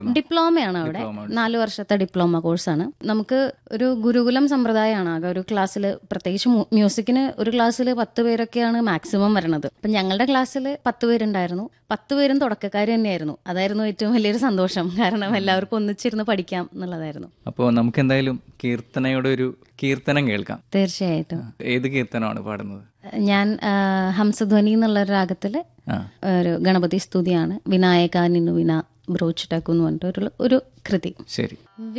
ഡിപ്ലോമയാണ് അവിടെ ഡിപ്ലോമ. നാല് വർഷത്തെ ഡിപ്ലോമ കോഴ്സാണ് നമുക്ക് ഒരു ഗുരുകുലം സമ്പ്രദായമാണ് ആകെ ഒരു ക്ലാസ്സിൽ പ്രത്യേകിച്ച് മു- മ്യൂസിക്കിന് ഒരു ക്ലാസ്സിൽ പത്ത് പേരൊക്കെയാണ് മാക്സിമം വരണത് അപ്പം ഞങ്ങളുടെ ക്ലാസ്സിൽ പത്ത് പേരുണ്ടായിരുന്നു പത്ത് പേരും തുടക്കക്കാർ തന്നെയായിരുന്നു അതായിരുന്നു ഏറ്റവും വലിയൊരു സന്തോഷം കാരണം എല്ലാവർക്കും ഒന്നിച്ചിരുന്ന് പഠിക്കാം എന്നുള്ളതായിരുന്നു അപ്പോൾ നമുക്ക് എന്തായാലും കീർത്തനയുടെ ഒരു കീർത്തനം കേൾക്കാം തീർച്ചയായിട്ടും ഏത് കീർത്തനമാണ് പാടുന്നത് ഞാൻ ആ, ഹംസധ്വനി എന്നുള്ള ഒരു രാഗത്തിൽ ആ ഒരു ഗണപതി സ്തുതിയാണ് വിനായക നിന്നു വിന ബ്രോച്ചിട്ടാക്കു എന്ന് പറഞ്ഞിട്ട് ഒരു ഒരു കൃതി ശരി